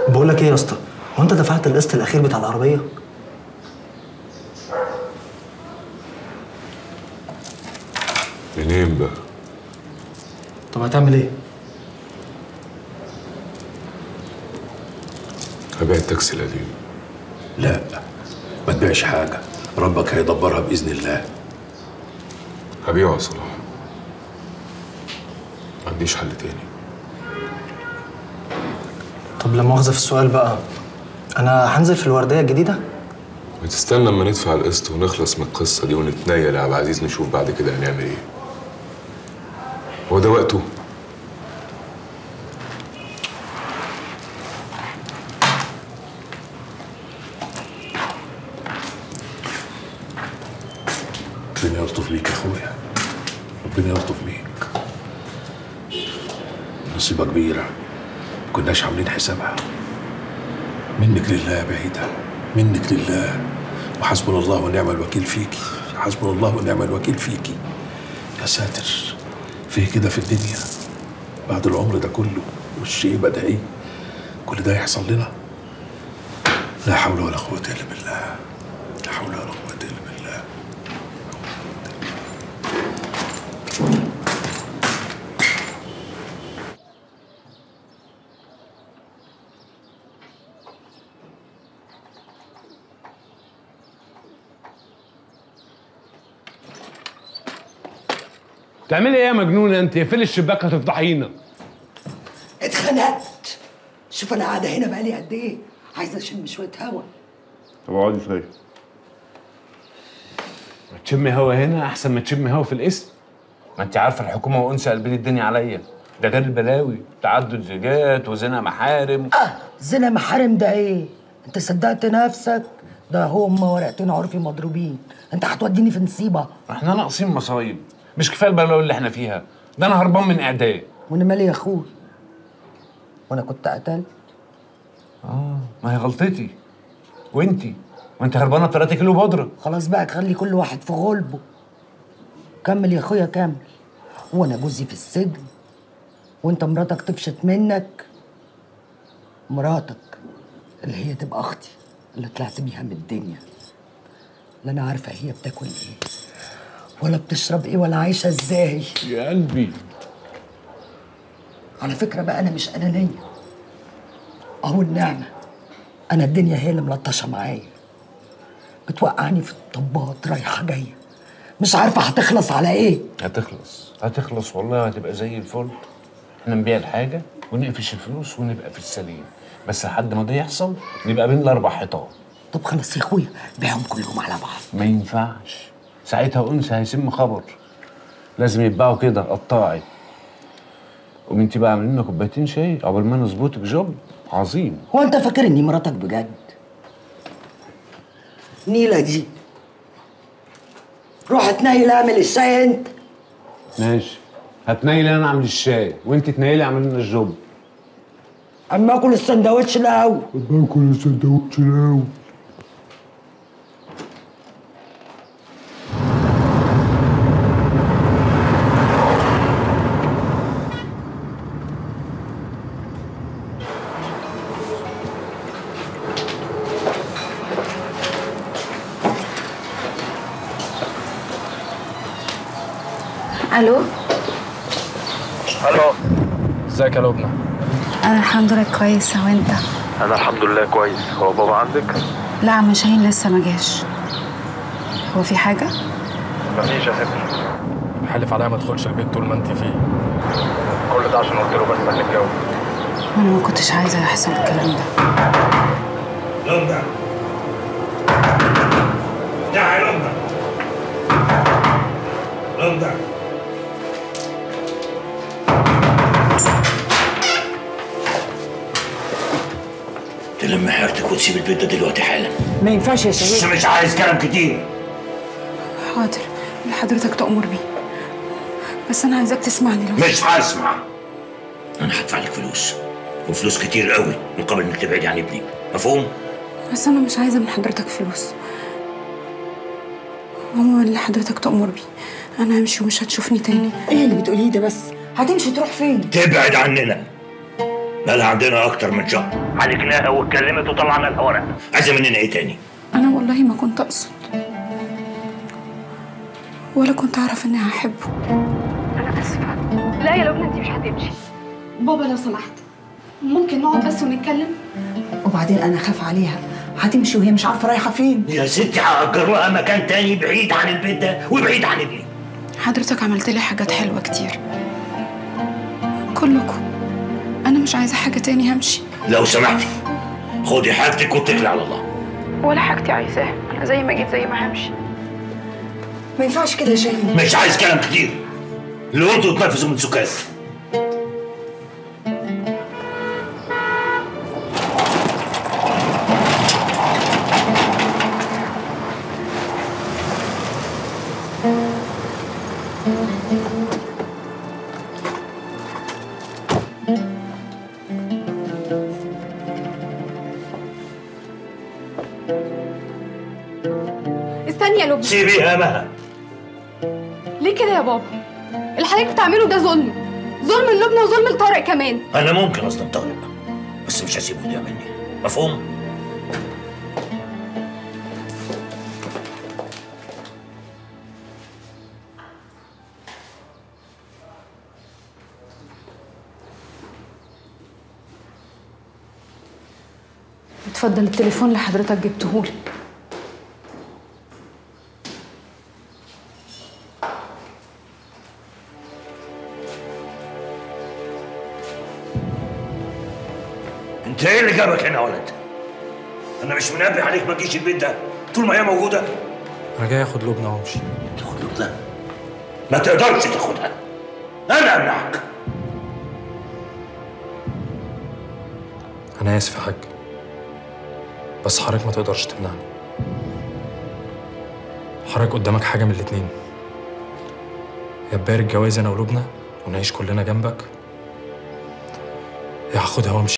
بقول لك ايه يا اسطى هو انت دفعت القسط الاخير بتاع العربيه منين بقى؟ طب هتعمل ايه هبيع التاكسي القديم لا ما تبيعش حاجة ربك هيدبرها بإذن الله هبيعه يا صلاح ما عنديش حل تاني طب لا مؤاخذه في السؤال بقى انا هنزل في الورديه الجديده ما تستنى اما ندفع القسط ونخلص من القصه دي ونتنيل يا عبد العزيز نشوف بعد كده هنعمل ايه هو ده وقته ربنا يلطف بيك يا اخويا ربنا يلطف بيك نصيبة كبيرة كناش عاملين حسابها منك لله يا بعيدة منك لله وحسبنا الله ونعم الوكيل فيكي حسبنا الله ونعم الوكيل فيكي يا ساتر فيه كده في الدنيا بعد العمر ده كله والشيء بدأ ايه كل ده يحصل لنا لا حول ولا قوة إلا بالله لا حول ولا قوة إلا بالله تعملي ايه يا مجنونه انت اقفلي الشباك هتفضحينا اتخنقت شوف انا قاعده هنا بقالي قد ايه عايزه اشم شويه هوا طب اقعدي طيب ما تشمي هوا هنا احسن ما تشمي هوا في الاسم ما انت عارفه الحكومه وانثى قلبين الدنيا عليا ده غير البلاوي تعدد زوجات وزنا محارم اه زنا محارم ده ايه انت صدقت نفسك ده هم ورقتين عرفي مضروبين انت هتوديني في نصيبه احنا ناقصين مصايب مش كفايه البلاوي اللي احنا فيها ده انا هربان من اعدام وانا مالي يا اخوي وانا كنت قتلت اه ما هي غلطتي وانتي وانت هربانه ب 3 كيلو بودره خلاص بقى خلي كل واحد في غلبه كمل يا اخويا كمل وانا جوزي في السجن وانت مراتك تفشت منك مراتك اللي هي تبقى اختي اللي طلعت بيها من الدنيا لا انا عارفه هي بتاكل ايه ولا بتشرب ايه ولا عايشه ازاي يا قلبي على فكره بقى انا مش انانيه اهو النعمه انا الدنيا هي اللي ملطشه معايا بتوقعني في الطبات رايحه جايه مش عارفه هتخلص على ايه هتخلص هتخلص والله هتبقى زي الفل احنا نبيع الحاجه ونقفش الفلوس ونبقى في السليم بس لحد ما ده يحصل نبقى بين الاربع حيطان طب خلاص يا اخويا بيعهم كلهم على بعض ما ينفعش ساعتها انثى هيسم خبر لازم يتباعوا كده قطاعي قوم انت بقى عاملين لنا كوبايتين شاي قبل ما نظبطك جوب عظيم هو انت فاكر اني مراتك بجد نيلة دي روح تنيل اعمل الشاي انت ماشي هتنيلي انا اعمل الشاي وانت تنيلي اعمل لنا الجوب اما اكل السندوتش الاول باكل السندوتش الاول الو الو ازيك يا لبنى انا الحمد لله كويسه وانت انا الحمد لله كويس هو بابا عندك لا عم شاهين لسه ما جاش هو في حاجه مفيش يا ستي حلف عليا ما ادخلش البيت طول ما انت فيه كل ده عشان قلت له بس هنتجوز وانا ما كنتش عايزه يحصل الكلام ده لمبة تعال لمبة لمبة تلم حيرتك وتسيب البيت ده دلوقتي حالا ما ينفعش يا بس شهيد مش عايز كلام كتير حاضر اللي حضرتك تأمر بيه بس انا عايزاك تسمعني لو مش هسمع انا هدفع لك فلوس وفلوس كتير قوي مقابل انك تبعدي عن ابني مفهوم بس انا مش عايزه من حضرتك فلوس عموما اللي حضرتك تأمر بيه انا همشي ومش هتشوفني تاني ايه اللي بتقوليه ده بس هتمشي تروح فين تبعد عننا بقى عندنا اكتر من شهر عالجناها واتكلمت وطلعنا الورق عايزه مننا ايه تاني انا والله ما كنت اقصد ولا كنت اعرف اني هحبه انا اسفه لا يا لبنى انت مش هتمشي بابا لو سمحت ممكن نقعد بس ونتكلم وبعدين انا خاف عليها هتمشي وهي مش عارفه رايحه فين يا ستي هأجر لها مكان تاني بعيد عن البيت ده وبعيد عن ابني حضرتك عملت لي حاجات حلوه كتير كلكم انا مش عايزه حاجه تاني همشي لو سمحتي خدي حاجتك واتكلي على الله ولا حاجتي عايزاها انا زي ما جيت زي ما همشي ما ينفعش كده يا شاهين مش عايز كلام كتير اللي قلته اتنفذوا من سكات استني يا لبنى سيبيها بقى ليه كده يا بابا اللي حضرتك بتعمله ده ظلم ظلم للبنى وظلم لطارق كمان انا ممكن اصلا طارق بس مش هسيبه يضيع مني مفهوم اتفضل التليفون اللي حضرتك جبتهولي انت ايه اللي جابك هنا يا ولد انا مش منبه عليك ما تجيش البيت ده طول ما هي موجوده انا جاي اخد لبنى وامشي تاخد لبنى ما تقدرش تاخدها انا امنعك انا اسف يا حاج بس حضرتك ما تقدرش تمنعني حضرتك قدامك حاجه من الاتنين يا تبارك جواز انا ولبنى ونعيش كلنا جنبك يا هاخدها وامشي